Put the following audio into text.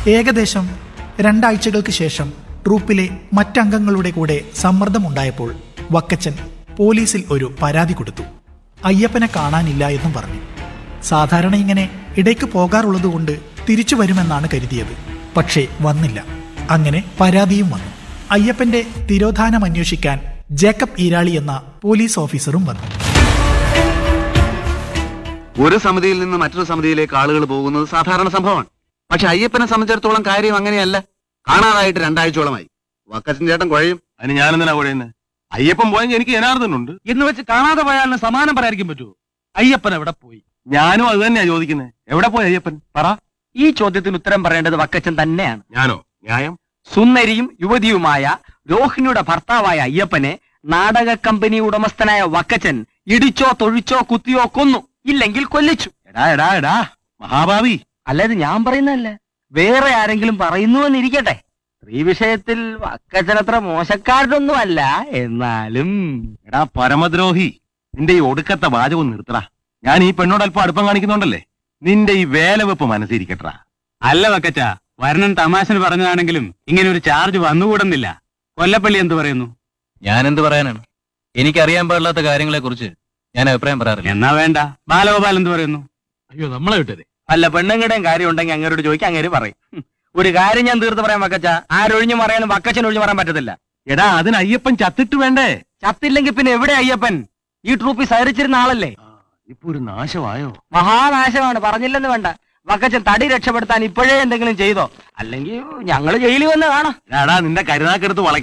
ഏകദേശം രണ്ടാഴ്ചകൾക്ക് ശേഷം ട്രൂപ്പിലെ മറ്റംഗങ്ങളുടെ കൂടെ സമ്മർദ്ദമുണ്ടായപ്പോൾ വക്കച്ചൻ പോലീസിൽ ഒരു പരാതി കൊടുത്തു അയ്യപ്പനെ കാണാനില്ല എന്നും പറഞ്ഞു സാധാരണ ഇങ്ങനെ ഇടയ്ക്ക് പോകാറുള്ളതുകൊണ്ട് തിരിച്ചു വരുമെന്നാണ് കരുതിയത് പക്ഷേ വന്നില്ല അങ്ങനെ പരാതിയും വന്നു അയ്യപ്പന്റെ തിരോധാനം അന്വേഷിക്കാൻ ജേക്കബ് ഈരാളി എന്ന പോലീസ് ഓഫീസറും വന്നു ഒരു സമിതിയിൽ നിന്ന് മറ്റൊരു സമിതിയിലേക്ക് ആളുകൾ പോകുന്നത് സാധാരണ സംഭവമാണ് പക്ഷെ അയ്യപ്പനെ സംബന്ധിച്ചിടത്തോളം കാര്യം അങ്ങനെയല്ല കാണാതായിട്ട് രണ്ടാഴ്ചയോളമായി വക്കച്ചൻ ചേട്ടൻ കുഴയും അതിന് ഞാൻ എന്തിനാ കുഴയുന്നത് അയ്യപ്പൻ പോയെങ്കിൽ എനിക്ക് ജനാർദ്ദനുണ്ട് എന്ന് വെച്ച് കാണാതെ പോയാലിന് സമാനം പറയാതിരിക്കാൻ പറ്റുമോ അയ്യപ്പൻ എവിടെ പോയി ഞാനും അത് തന്നെയാ ചോദിക്കുന്നത് എവിടെ പോയി അയ്യപ്പൻ പറ ഈ ചോദ്യത്തിന് ഉത്തരം പറയേണ്ടത് വക്കച്ചൻ തന്നെയാണ് ഞാനോ ന്യായം സുന്ദരിയും യുവതിയുമായ രോഹിണിയുടെ ഭർത്താവായ അയ്യപ്പനെ നാടക കമ്പനി ഉടമസ്ഥനായ വക്കച്ചൻ ഇടിച്ചോ തൊഴിച്ചോ കുത്തിയോ കൊന്നു ഇല്ലെങ്കിൽ കൊല്ലിച്ചു എടാ എടാ എടാ മഹാഭാവി അല്ലാതെ ഞാൻ പറയുന്നതല്ല വേറെ ആരെങ്കിലും പറയുന്നു എന്നിരിക്കട്ടെ സ്ത്രീ വിഷയത്തിൽ വക്കച്ചൻ അത്ര മോശക്കാരനൊന്നുമല്ല എന്നാലും എടാ പരമദ്രോഹി നിന്റെ ഈ ഒടുക്കത്തെ വാചകം നിർത്തടാ ഞാൻ ഈ പെണ്ണോട് അല്പം അടുപ്പം കാണിക്കുന്നുണ്ടല്ലേ നിന്റെ ഈ വേലവെപ്പ് മനസ്സിരിക്കട്ടാ അല്ല വക്കച്ച വരണൻ തമാശന് പറഞ്ഞതാണെങ്കിലും ഇങ്ങനെ ഒരു ചാർജ് വന്നുകൂടുന്നില്ല കൊല്ലപ്പള്ളി എന്ത് പറയുന്നു ഞാൻ എന്ത് പറയാനാണ് എനിക്കറിയാൻ പാടില്ലാത്ത കാര്യങ്ങളെ കുറിച്ച് ഞാൻ അഭിപ്രായം പറയാറില്ല എന്നാ വേണ്ട ബാലഗോപാൽ എന്ത് പറയുന്നു അയ്യോ നമ്മളെ വിട്ടത് വല്ല പെണ്ണുങ്ങളുടെയും കാര്യം ഉണ്ടെങ്കിൽ അങ്ങേരോട് ചോദിക്കാൻ അങ്ങേര് പറയും ഹും. ഒരു കാര്യം ഞാൻ തീർത്ത് പറയാൻ വക്കച്ച ആരൊഴിഞ്ഞു പറയാനും വക്കച്ചൻ ഒഴിഞ്ഞു പറയാൻ പറ്റത്തില്ല എടാ അതിന് അയ്യപ്പൻ ചത്തിട്ട് വേണ്ടേ ചത്തില്ലെങ്കിൽ പിന്നെ എവിടെ അയ്യപ്പൻ ഈ ട്രൂപ്പിൽ സഹരിച്ചിരുന്ന ആളല്ലേ ഇപ്പൊ ഒരു നാശമായോ മഹാനാശമാണ് പറഞ്ഞില്ലെന്ന് വേണ്ട വക്കച്ചൻ തടി രക്ഷപ്പെടുത്താൻ ഇപ്പോഴേ എന്തെങ്കിലും ചെയ്തോ അല്ലെങ്കിൽ ഞങ്ങൾ ജയിലിൽ വന്ന് കാണാം എടാ നിന്റെ കരുനാക്കെടുത്ത് വളയ്ക്ക